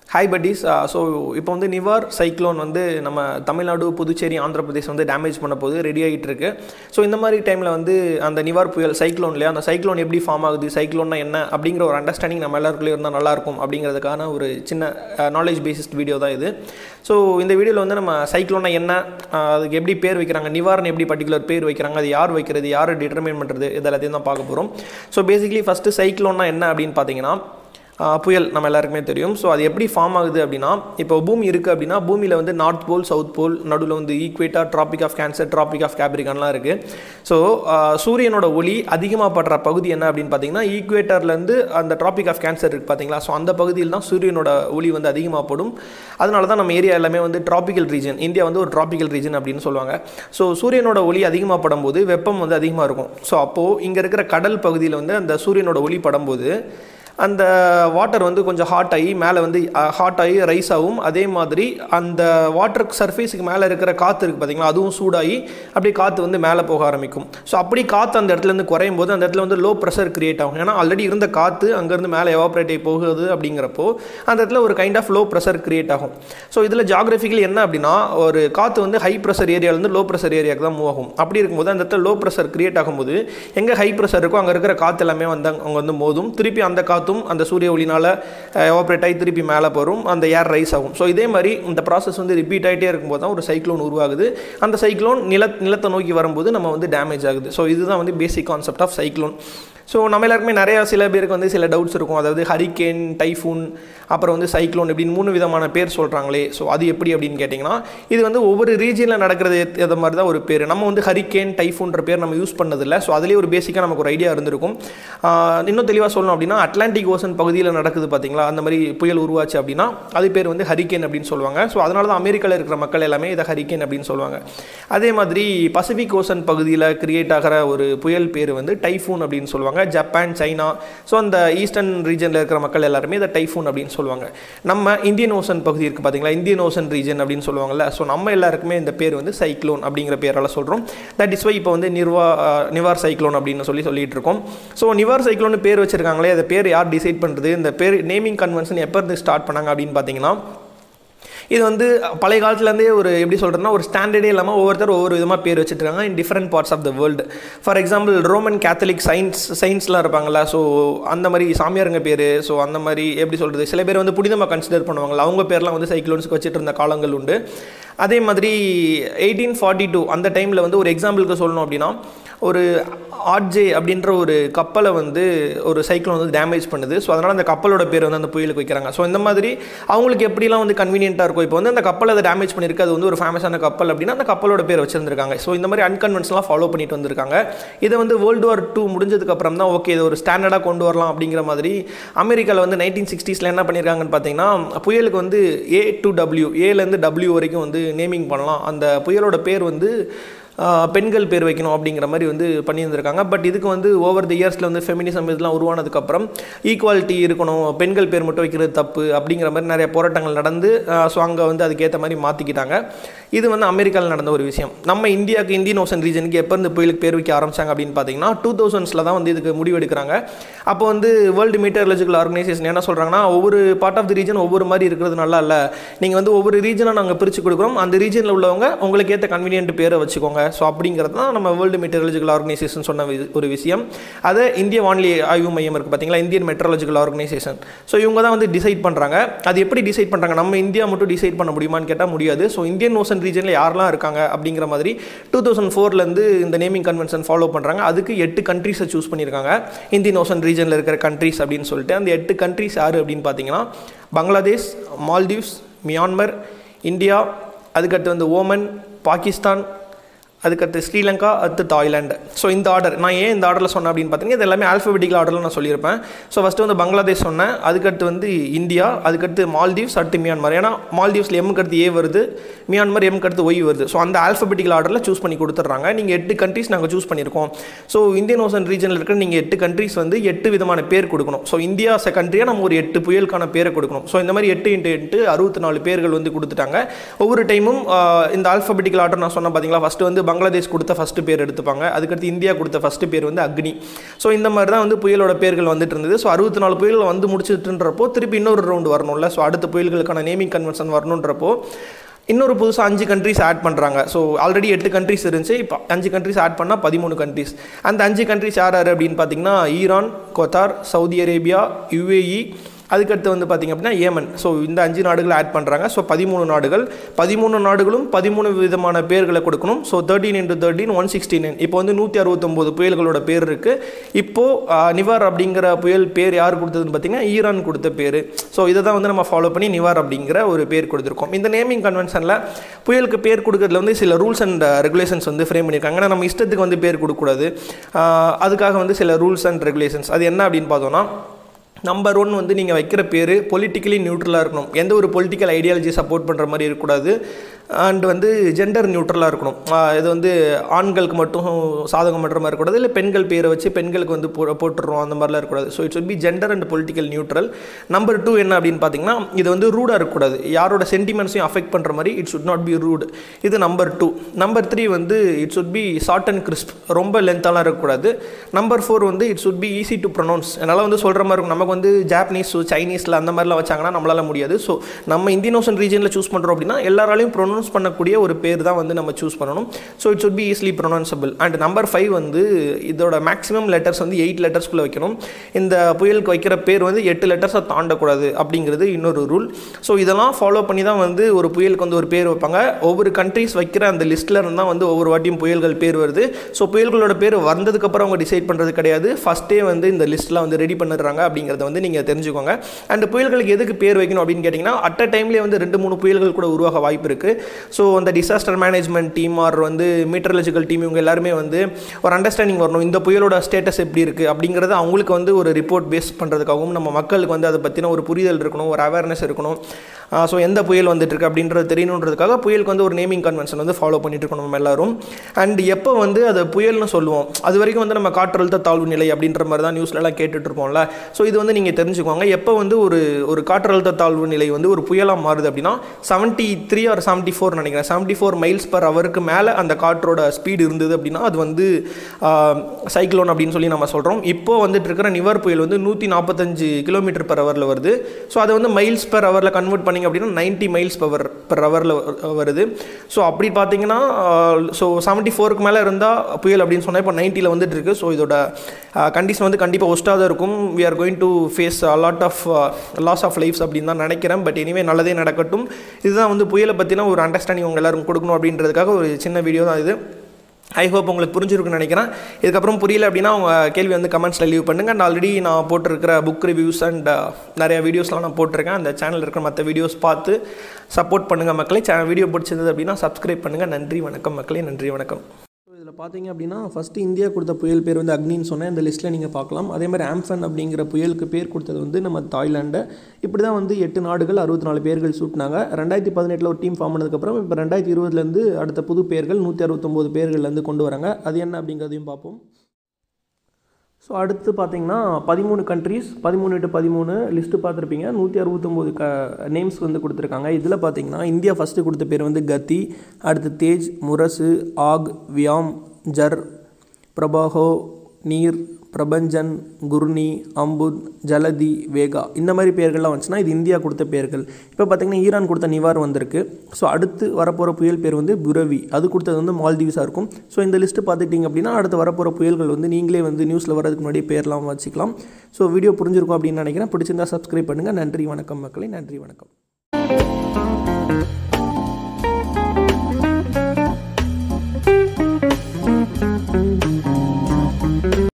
hi buddies so இப்போ வந்து Nivar cyclone வந்து நம்ம தமிழ்நாடு புதுச்சேரி ஆந்திர பிரதேஷ் வந்து டேமேஜ் பண்ண போது ரெடி ஆகிட்டு இருக்கு ஸோ இந்த மாதிரி டைமில் வந்து அந்த நிவார் புயல் சைக்ளோன்லையா அந்த சைக்ளோன் எப்படி ஃபார்ம் ஆகுது சைக்ளோன்னா என்ன அப்படிங்கிற ஒரு அண்டர்ஸ்டாண்டிங் நம்ம எல்லாருக்குள்ளே இருந்தால் நல்லாயிருக்கும் அப்படிங்கிறதுக்கான ஒரு சின்ன நாலேஜ் பேசிஸ்ட் வீடியோ தான் இது ஸோ இந்த வீடியோவில் வந்து நம்ம சைக்ளோனா என்ன அஹ், அதுக்கு எப்படி பேர் வைக்கிறாங்க நிவாரணம் எப்படி பர்டிகுலர் பேர் வைக்கிறாங்க அது யார் வைக்கிறது யார் டிட்டர்மைன் பண்ணுறது இது எல்லாத்தையும் தான் பார்க்க போகிறோம் ஸோ பேசிக்லி ஃபஸ்ட்டு சைக்ளோன்னா என்ன அப்படின்னு பார்த்தீங்கன்னா ஆஹ் புயல் நம்ம எல்லாருக்குமே தெரியும் ஸோ அது எப்படி ஃபார்ம் ஆகுது அப்படின்னா இப்போ பூமி இருக்குது அப்படின்னா பூமியில் வந்து நார்த் போல் சவுத் போல் நடுவில் வந்து equator tropic of cancer tropic of கேப்ரிகான்லாம் இருக்குது ஸோ சூரியனோட ஒளி அதிகமாக படுற பகுதி என்ன அப்படின்னு பார்த்தீங்கன்னா ஈக்வேட்டர்லேருந்து அந்த ட்ராபிக் ஆஃப் கேன்சர் இருக்குது பார்த்தீங்களா ஸோ அந்த பகுதியில் தான் சூரியனோட ஒளி வந்து அதிகமாக படும் அதனால தான் நம்ம ஏரியா எல்லாமே வந்து ட்ராபிக்கல் ரீஜன் இந்தியா வந்து ஒரு ட்ராபிக்கல் ரீஜன் அப்படின்னு சொல்லுவாங்க ஸோ சூரியனோட ஒளி அதிகமாக படும்போது வெப்பம் வந்து அதிகமாக இருக்கும் ஸோ அப்போது இங்கே இருக்கிற கடல் பகுதியில் வந்து அந்த சூரியனோட ஒளி படும்போது அந்த வாட்டர் வந்து கொஞ்சம் ஹாட் ஆகி மேலே வந்து ஹாட் ஆகி ரைஸ் ஆகும் அதே மாதிரி அந்த வாட்டர் சர்ஃபேஸுக்கு மேலே இருக்கிற காற்று இருக்குது பார்த்தீங்களா அதுவும் சூடாகி அப்படியே காற்று வந்து மேலே போக ஆரம்பிக்கும் ஸோ அப்படி காற்று அந்த இடத்துல இருந்து குறையும் போது அந்த இடத்துல வந்து லோ ப்ரெஷர் கிரியேட் ஆகும் ஏன்னா ஆல்ரெடி இருந்த காற்று அங்கேருந்து மேலே எவாப்ரேட் ஆகி போகுது அப்படிங்கிறப்போ அந்த இடத்துல ஒரு kind of low pressure create ஆகும் ஸோ இதில் ஜாகிரபிக்கலி என்ன அப்படின்னா ஒரு காற்று வந்து ஹை ப்ரெஷர் ஏரியாவிலேருந்து லோ ப்ரெஷர் ஏரியாவுக்கு தான் மூவ் ஆகும் அப்படி இருக்கும்போது அந்த இடத்துல லோ ப்ரெஷர் கிரியேட் ஆகும்போது எங்கே ஹை ப்ரெஷர் இருக்கோ அங்கே இருக்கிற காற்று எல்லாமே வந்து அங்கே வந்து மோதும் திருப்பி அந்த காற்றும் அந்த சூரிய ஒளினால் எவாப்ரேட் ஆகி திருப்பி மேலே போகும் அந்த ஏர் ரைஸ் ஆகும் ஸோ இதே மாதிரி இந்த ப்ராசஸ் வந்து ரிப்பீட் ஆகிட்டே இருக்கும்போது தான் ஒரு சைக்ளோன் உருவாகுது அந்த சைக்ளோன் நில நிலத்தை நோக்கி வரும்போது நம்ம வந்து டேமேஜ் ஆகுது ஸோ இதுதான் வந்து basic concept of cyclone so நம்ம எல்லாருக்குமே நிறையா சில பேருக்கு வந்து சில டவுட்ஸ் இருக்கும் அதாவது ஹரிகேன் டைஃபூன் அப்புறம் வந்து சைக்ளோன் இப்படின்னு மூணு விதமான பேர் சொல்கிறாங்களே ஸோ அது எப்படி அப்படின்னு கேட்டிங்கன்னா இது வந்து ஒவ்வொரு ரீஜனில் நடக்கிறது அது மாதிரி தான் ஒரு பேர் நம்ம வந்து ஹரிகேன் டைஃபூன்ற பேர் நம்ம யூஸ் பண்ணதில்லை ஸோ அதுலேயே ஒரு பேசிக்காக நமக்கு ஒரு ஐடியா இருந்திருக்கும் ஆஹ் இன்னும் தெளிவாக சொல்லணும் அப்படின்னா அட்லாண்டிக் ஓசன் பகுதியில் நடக்குது பார்த்தீங்களா அந்த மாதிரி புயல் உருவாச்சு அப்படின்னா அது பேர் வந்து ஹரிகேன் அப்படின்னு சொல்லுவாங்க ஸோ அதனால தான் அமெரிக்காவில் இருக்கிற மக்கள் எல்லாமே இதை ஹரிகேன் அப்படின்னு சொல்லுவாங்க அதே மாதிரி பசிபிக் ஓசன் பகுதியில் கிரியேட் ஆகிற ஒரு புயல் பேர் வந்து டைஃபூன் அப்படின்னு சொல்லுவாங்க ஜப்பான் சைனா ஸோ அந்த ஈஸ்டர்ன் ரீஜனில் இருக்கிற மக்கள் எல்லாருமே இதை டைஃபூன் அப்படின்னு சொல்லுவாங்க நம்ம இந்தியன் ஓசன் பகுதி இருக்குது பார்த்தீங்களா இந்தியன் ஓசன் ரீஜன் அப்படின்னு சொல்லுவாங்கல்ல ஸோ நம்ம எல்லாருக்குமே இந்த பேர் வந்து சைக்ளோன் அப்படிங்கிற பேரால் சொல்கிறோம் தட் இஸ் வை இப்போ வந்து நிர்வா நிவார் சைக்ளோன் அப்படின்னு சொல்லி சொல்லிட்டு இருக்கோம் ஸோ நிவார் சைக்ளோன் பேர் வச்சிருக்காங்களே அந்த பேர் யார் டிசைட் பண்ணுறது இந்த பேர் நேமிங் கன்வென்ஷன் எப்போ இருந்து ஸ்டார்ட் பண்ணாங்க அப்படின்னு பார்த்தீங்கன்னா இது வந்து பழைய காலத்துலேருந்தே ஒரு எப்படி சொல்கிறதுனா ஒரு ஸ்டாண்டர்டே இல்லாமல் ஒவ்வொருத்தர் ஒவ்வொரு விதமாக பேர் வச்சுருக்காங்க in different parts of the world for example Roman Catholic science சயின்ஸ்லாம் இருப்பாங்களா ஸோ அந்த மாதிரி சாமியாருங்க பேர் ஸோ அந்த மாதிரி எப்படி சொல்கிறது சில பேர் வந்து புனிதமாக கன்சிடர் பண்ணுவாங்களா அவங்க பேர்லாம் வந்து சைக்ளோன்ஸ்க்கு வச்சுட்டு இருந்த காலங்கள் உண்டு அதே மாதிரி எயிட்டீன் ஃபார்ட்டி டூ அந்த டைமில் வந்து ஒரு எக்ஸாம்பிளுக்கு சொல்லணும் அப்படின்னா ஒரு ஆர்ஜே அப்படின்ற ஒரு கப்பலை வந்து ஒரு சைக்ளோன் வந்து டேமேஜ் பண்ணுது ஸோ அதனால் அந்த கப்பலோட பேர் வந்து அந்த புயலுக்கு வைக்கிறாங்க ஸோ இந்த மாதிரி அவங்களுக்கு எப்படிலாம் வந்து கன்வீனியண்ட்டாக இருக்கும் இப்போ வந்து அந்த கப்பல் அதை டேமேஜ் பண்ணியிருக்கு அது வந்து ஒரு ஃபேமஸான கப்பல் அப்படின்னா அந்த கப்பலோட பேர் வச்சிருந்திருக்காங்க ஸோ இந்த மாதிரி அன்கன்வென்ஷன்லாம் ஃபாலோ பண்ணிட்டு வந்திருக்காங்க இதை வந்து வேர்ல்டு வார் டூ முடிஞ்சதுக்கு அப்புறம் தான் ஓகே இது ஒரு ஸ்டாண்டர்டாக கொண்டு வரலாம் அப்படிங்கிற மாதிரி அமெரிக்காவில் வந்து நைன்டீன் சிக்ஸ்டீஸில் என்ன பண்ணியிருக்காங்கன்னு பார்த்தீங்கன்னா புயலுக்கு வந்து ஏ டு டபிள்யூ ஏலேருந்து டபிள்யூ வரைக்கும் வந்து நேமிங் பண்ணலாம் அந்த புயலோட பேர் வந்து ஆஹ், பெண்கள் பேர் வைக்கணும் அப்படிங்கிற மாதிரி வந்து பண்ணியிருந்திருக்காங்க பட் இதுக்கு வந்து ஓவர் தி இயர்ஸில் வந்து ஃபெமினிசம் இதெல்லாம் உருவானதுக்கப்புறம் ஈக்குவாலிட்டி இருக்கணும் பெண்கள் பேர் மட்டும் வைக்கிறது தப்பு அப்படிங்கிற மாதிரி நிறைய போராட்டங்கள் நடந்து ஸோ அங்கே வந்து அதுக்கேற்ற மாதிரி மாற்றிக்கிட்டாங்க இது வந்து அமெரிக்காவில் நடந்த ஒரு விஷயம் நம்ம இந்தியாவுக்கு இந்தியன் ஓசன் ரீஜனுக்கு எப்போ இந்த புயலுக்கு பேர் வைக்க ஆரம்பிச்சாங்க அப்படின்னு பார்த்தீங்கன்னா டூ தௌசண்ட்ஸில் தான் வந்து இதுக்கு முடிவு எடுக்கிறாங்க அப்போ வந்து வேர்ல்டு மீட்டரலஜிக்கல் ஆர்கனைசேஷன் என்ன சொல்கிறாங்கன்னா ஒவ்வொரு பார்ட் ஆஃப் தி ரீஜன் ஒவ்வொரு மாதிரி இருக்கிறது நல்லா இல்லை நீங்கள் வந்து ஒவ்வொரு ரீஜனாக நாங்கள் பிரித்து கொடுக்குறோம் அந்த ரீஜனில் உள்ளவங்க உங்களுக்கு ஏற்ற கன்வீனியன்ட் பேரை வச்சுக்கோங்க ஸோ அப்படிங்கிறது தான் நம்ம வேர்ல்டு மீட்டரலஜிக்கல் ஆர்கனைசேஷன் சொன்ன வி- ஒரு விஷயம் அதை இந்திய வானிலை ஆய்வு மையம் இருக்குது பார்த்தீங்களா இந்தியன் மெட்ரலஜிக்கல் ஆர்கனைசேஷன் ஸோ இவங்க தான் வந்து டிசைட் பண்ணுறாங்க அது எப்படி டிசைட் பண்ணுறாங்க நம்ம இந்தியா மட்டும் டிசைட் பண்ண முடியுமான்னு கேட்டால் முடியாது ஸோ இந்தியன் ஓசன் ரீஜனில் யாரெல்லாம் இருக்காங்க அப்படிங்கிற மாதிரி டூ தௌசண்ட் ஃபோர்லேருந்து இந்த நேமிங் கன்வென்ஷன் ஃபாலோ பண்ணுறாங்க அதுக்கு எட்டு கண்ட்ரீஸை சூஸ் பண்ணியிருக்காங்க இந்தியன் ஓசன் ரீஜனில் இருக்கிற கண்ட்ரீஸ் அப்படின்னு சொல்லிட்டு அந்த எட்டு கண்ட்ரீஸ் யார் அப்படின்னு பார்த்தீங்கன்னா பங்களாதேஷ் மால்தீவ்ஸ் மியான்மர் இந்தியா அதுக்கடுத்து வந்து ஓமன் பாகிஸ்தான் அதுக்கடுத்து ஸ்ரீலங்கா அடுத்து தாய்லாந்து ஸோ இந்த ஆர்டர் நான் ஏன் இந்த ஆர்டரில் சொன்னேன் அப்படின்னு பார்த்தீங்கன்னா இது எல்லாமே ஆல்ஃபபெட்டிக்கல் ஆர்டரில் நான் சொல்லியிருப்பேன் ஸோ ஃபஸ்ட்டு வந்து பங்களாதேஷ் சொன்னேன் அதுக்கடுத்து வந்து இந்தியா அதுக்கடுத்து மால்தீவ்ஸ் அடுத்து மியான்மர் ஏன்னா மால்தீவ்ஸில் எம்முக்கு அடுத்து ஏ வருது மியான்மர் எம்முக்கு அடுத்து ஒய் வருது ஸோ அந்த ஆல்ஃபபெட்டிக்கல் ஆர்டரில் சூஸ் பண்ணி கொடுத்துட்றாங்க நீங்கள் எட்டு கண்ட்ரீஸ் நாங்கள் சூஸ் பண்ணியிருக்கோம் ஸோ இந்தியன் ஓசன் ரீஜனில் இருக்கிற நீங்கள் எட்டு கண்ட்ரீஸ் வந்து எட்டு விதமான பேர் கொடுக்கணும் ஸோ இந்தியா செ கண்ட்ரியாக நம்ம ஒரு எட்டு புயலுக்கான பேரை கொடுக்கணும் ஸோ இந்த மாதிரி எட்டு இன்ட்டு எட்டு அறுபத்தி நாலு பேர்கள் வந்து கொடுத்துட்டாங்க ஒவ்வொரு டைமும் இந்த ஆல்ஃபபெட்டிக்கல் ஆர்டர் நான் சொன்னேன் பார்த்தீங்களா ஃபஸ்ட்டு வந்து பங்களாதேஷ் கொடுத்த ஃபஸ்ட்டு பேர் எடுத்துப்பாங்க அதுக்கடுத்து இந்தியா கொடுத்த ஃபஸ்ட்டு பேர் வந்து அக்னி ஸோ இந்த மாதிரி தான் வந்து புயலோட பேர்கள் வந்துட்டு இருந்தது ஸோ அறுபத்தி நாலு புயல்கள் வந்து முடிச்சுட்டுன்றப்போ திருப்பி இன்னொரு ரவுண்டு வரணும்ல ஸோ அடுத்த புயல்களுக்கான நேமிங் கன்வென்ஷன் வரணுன்றப்போ இன்னொரு புதுசாக அஞ்சு கண்ட்ரிஸ் ஆட் பண்ணுறாங்க ஸோ ஆல்ரெடி எட்டு கண்ட்ரிஸ் இருந்துச்சு இப்போ அஞ்சு கண்ட்ரிஸ் ஆட் பண்ணால் பதிமூணு கண்ட்ரிஸ் அந்த அஞ்சு கண்ட்ரிஸ் யார் யார் அப்படின்னு பார்த்தீங்கன்னா Iran Qatar Saudi Arabia UAE அதுக்கடுத்து வந்து பார்த்திங்க அப்படின்னா ஏமன் ஸோ இந்த அஞ்சு நாடுகள் ஆட் பண்ணுறாங்க ஸோ பதிமூணு நாடுகள் பதிமூணு நாடுகளும் பதிமூணு விதமான பேர்களை கொடுக்கணும் so thirteen into thirteen one sixty nine இப்போ வந்து நூற்றி அறுபத்தொம்போது புயல்களோட பேர் இருக்குது இப்போது நிவார் அப்படிங்கிற புயல் பேர் யார் கொடுத்ததுன்னு பார்த்தீங்கன்னா ஈரான் கொடுத்த பேர் ஸோ இதை தான் வந்து நம்ம ஃபாலோ பண்ணி நிவார் அப்படிங்கிற ஒரு பேர் கொடுத்துருக்கோம் இந்த நேமிங் கன்வென்ஷனில் புயலுக்கு பேர் கொடுக்கறதுல வந்து சில ரூல்ஸ் அண்ட் ரெகுலேஷன்ஸ் வந்து ஃப்ரேம் பண்ணியிருக்காங்க ஏன்னா நம்ம இஷ்டத்துக்கு வந்து பேர் கொடுக்கக்கூடாது அதுக்காக வந்து சில ரூல்ஸ் அண்ட் ரெகுலேஷன்ஸ் அது என்ன அப்படின்னு பார்த்தோன்னா நம்பர் ஒன் வந்து நீங்கள் வைக்கிற பேர் பொலிட்டிக்கலி நியூட்ரலாக இருக்கணும் எந்த ஒரு பொலிட்டிக்கல் ஐடியாலஜி சப்போர்ட் பண்ணுற மாதிரி இருக்கக்கூடாது அண்ட் வந்து ஜெண்டர் நியூட்ரலாக இருக்கணும் இது வந்து ஆண்களுக்கு மட்டும் சாதகம் பண்ணுற மாதிரி இருக்கக்கூடாது இல்லை பெண்கள் பேரை வச்சு பெண்களுக்கு வந்து போ போட்டுடுறோம் அந்த மாதிரிலாம் இருக்கக்கூடாது so it's be gender and political neutral number two என்ன அப்படின்னு பார்த்தீங்கன்னா இது வந்து ரூடாக இருக்கக்கூடாது யாரோட சென்டிமெண்ட்ஸையும் அஃபெக்ட் பண்ணுற மாதிரி it should not be rude இது நம்பர் டூ நம்பர் த்ரீ வந்து it should be short and crisp ரொம்ப லென்த்தாலாம் இருக்கக்கூடாது நம்பர் ஃபோர் வந்து it should be easy to pronounce என்னால் வந்து சொல்கிற மாதிரி இருக்கும் நமக்கு வந்து ஜாப்பனீஸ் சைனீஸில் அந்த மாதிரிலாம் வச்சாங்கன்னா நம்மளால் முடியாது ஸோ நம்ம இந்தியன் ஓஷன் ரீஜனில் சூஸ் பண்ணுறோம் அப்படின்னா எல்லாராலையும் ப்ரொனவுன்ஸ் பண்ணக்கூடிய ஒரு பேர் தான் வந்து நம்ம சூஸ் பண்ணணும் so it should be easily pronounceable and number five வந்து இதோட மேக்ஸிமம் லெட்டர்ஸ் வந்து எயிட் லெட்டர்ஸ்குள்ளே வைக்கணும் இந்த புயலுக்கு வைக்கிற பேர் வந்து எட்டு லெட்டர்ஸை தாண்டக்கூடாது அப்படிங்கிறது இன்னொரு ரூல் ஸோ இதெல்லாம் ஃபாலோ பண்ணி தான் வந்து ஒரு புயலுக்கு வந்து ஒரு பேர் வைப்பாங்க ஒவ்வொரு கண்ட்ரிஸ் வைக்கிற அந்த லிஸ்ட்டில் இருந்தால் வந்து ஒவ்வொரு வாட்டியும் புயல்கள் பேர் வருது ஸோ புயல்களோட பேர் வந்ததுக்கப்புறம் அவங்க டிசைட் பண்ணுறது கிடையாது ஃபஸ்ட்டே வந்து இந்த லிஸ்ட்லாம் வந்து ரெடி பண்ணிடுறாங்க அப்படிங்கிறத வந்து நீங்கள் தெரிஞ்சுக்கோங்க அண்ட் புயல்களுக்கு எதுக்கு பேர் வைக்கணும் அப்படின்னு கேட்டிங்கன்னா அட் அ டைம்லேயே வந்து ரெண்டு மூணு புயல்கள் கூட உருவாக வாய்ப்பு இருக்குது ஸோ அந்த டிசாஸ்டர் மேனேஜ்மெண்ட் டீம் ஆர் வந்து மீட்டரலஜிக்கல் டீம் இவங்க எல்லாருமே வந்து ஒரு அண்டர்ஸ்டாண்டிங் வரணும் இந்த புயலோட ஸ்டேட்டஸ் எப்படி இருக்குது அப்படிங்கிறது அவங்களுக்கு வந்து ஒரு ரிப்போர்ட் பேஸ் பண்ணுறதுக்காகவும் நம்ம மக்களுக்கு வந்து அதை பற்றின ஒரு புரிதல் இருக்கணும் ஒரு அவேர்னஸ் இருக்கணும் ஸோ எந்த புயல் வந்துட்டு இருக்கு அப்படின்றது தெரியணுன்றதுக்காக புயலுக்கு வந்து ஒரு நேமிங் கன்வென்ஷன் வந்து ஃபாலோ பண்ணிட்டு இருக்கணும் நம்ம எல்லாரும் அண்ட் எப்போ வந்து அதை புயல்னு சொல்லுவோம் அது வரைக்கும் வந்து நம்ம காற்றழுத்த தாழ்வு நிலை அப்படின்ற மாதிரி தான் நியூஸ்லலாம் கேட்டுட்டு இருப்போம்ல ஸோ இது வந்து நீங்கள் தெரிஞ்சுக்கோங்க எப்போ வந்து ஒரு ஒரு காற்றழுத்த தாழ்வு நிலை வந்து ஒரு புயலாக மாறுது அப்படின்னா seventy three or seventy four நினைக்கிறேன் செவன்ட்டி ஃபோர் மைல்ஸ் பர் ஹவருக்கு மேலே அந்த காற்றோட ஸ்பீடு இருந்தது அப்படின்னா அது வந்து சைக்ளோன் அப்படின்னு சொல்லி நம்ம சொல்கிறோம் இப்போ வந்துட்டு இருக்கிற நிவர் புயல் வந்து நூற்றி நாற்பத்தஞ்சு கிலோமீட்டர் பர் ஹவரில் வருது ஸோ அதை வந்து மைல்ஸ் பர் ஹவரில் கன்வெர்ட் பண்ணிங்க அப்படின்னா நைன்ட்டி மைல்ஸ் பவர் பர் ஹவரில் வருது ஸோ அப்படி பார்த்தீங்கன்னா ஸோ செவன்ட்டி ஃபோருக்கு மேலே இருந்தால் புயல் அப்படின்னு சொன்னால் இப்போ நைன்ட்டியில் வந்துட்டு இருக்கு ஸோ இதோட கண்டிஷன் வந்து கண்டிப்பாக ஒஸ்ட்டாக தான் இருக்கும் we are going to face lot of loss of lifes அப்படின்னு தான் நினைக்கிறேன் பட் இனிமே நல்லதே நடக்கட்டும் இதுதான் வந்து புயலை பற்றின ஒரு அண்டர்ஸ்டாண்டிங் உங்கள் எல்லாரும் கொடுக்கணும் அப்படின்றதுக்காக ஒரு சின்ன வீடியோ தான் இது ஐ ஹோப் உங்களுக்கு புரிஞ்சிருக்குன்னு நினைக்கிறேன் இதுக்கப்புறம் புரியல அப்படின்னா உங்கள் கேள்வி வந்து கமெண்ட்ஸில் லீவ் பண்ணுங்கள் அண்ட் ஆல்ரெடி நான் போட்டிருக்கிற புக் ரிவ்யூஸ் அண்ட் நிறைய வீடியோஸ்லாம் நான் போட்டிருக்கேன் அந்த சேனலில் இருக்கிற மற்ற வீடியோஸ் பார்த்து சப்போர்ட் பண்ணுங்கள் மக்களே சேனல் வீடியோ பிடிச்சிருந்தது அப்படின்னா சப்ஸ்கிரைப் பண்ணுங்கள் நன்றி வணக்கம் மக்களே நன்றி வணக்கம் இதில் பார்த்தீங்க அப்படின்னா ஃபஸ்ட்டு இந்தியா கொடுத்த புயல் பேர் வந்து அக்னின்னு சொன்னேன் இந்த லிஸ்ட்டில் நீங்கள் பார்க்கலாம் அதே மாதிரி ஆம்ஃபன் அப்படிங்கிற புயலுக்கு பேர் கொடுத்தது வந்து நம்ம தாய்லாண்டு இப்படி தான் வந்து எட்டு நாடுகள் அறுபத்தி நாலு பேர்கள் சூட்டினாங்க ரெண்டாயிரத்தி பதினெட்டில் ஒரு டீம் ஃபார்ம் பண்ணதுக்கப்புறம் இப்போ ரெண்டாயிரத்தி இருபதுலேருந்து அடுத்த புது பேர்கள் நூற்றி அறுபத்தொம்போது பேர்கள்லேருந்து கொண்டு வராங்க அது என்ன அப்படிங்கிறதையும் பார்ப்போம் ஸோ அடுத்து பார்த்தீங்கன்னா பதிமூணு கண்ட்ரீஸ் பதிமூணு டு பதிமூணு லிஸ்ட்டு பார்த்துருப்பீங்க நூற்றி அறுபத்தொம்போது க நேம்ஸ் வந்து கொடுத்துருக்காங்க இதில் பார்த்தீங்கன்னா இந்தியா ஃபஸ்ட்டு கொடுத்த பேர் வந்து கத்தி அடுத்து தேஜ் முரசு ஆக் வியாம் ஜர் பிரபாஹோ நீர் பிரபஞ்சன் குர்னி அம்புத் ஜலதி வேகா இந்த மாதிரி பேர்கள்லாம் வந்துச்சுன்னா இது இந்தியா கொடுத்த பேர்கள் இப்போ பார்த்தீங்கன்னா ஈரான் கொடுத்த நிவார் வந்திருக்கு ஸோ அடுத்து வரப்போகிற புயல் பேர் வந்து புரவி அது கொடுத்தது வந்து மால்தீவ்ஸாக இருக்கும் ஸோ இந்த லிஸ்ட்டு பார்த்துட்டிங்க அப்படின்னா அடுத்து வரப்போகிற புயல்கள் வந்து நீங்களே வந்து நியூஸில் வரதுக்கு முன்னாடி பேர்லாம் வச்சுக்கலாம் ஸோ வீடியோ புரிஞ்சிருக்கும் அப்படின்னு நினைக்கிறேன் பிடிச்சிருந்தா சப்ஸ்கிரைப் பண்ணுங்கள் நன்றி வணக்கம் மக்களே நன்றி வணக்கம்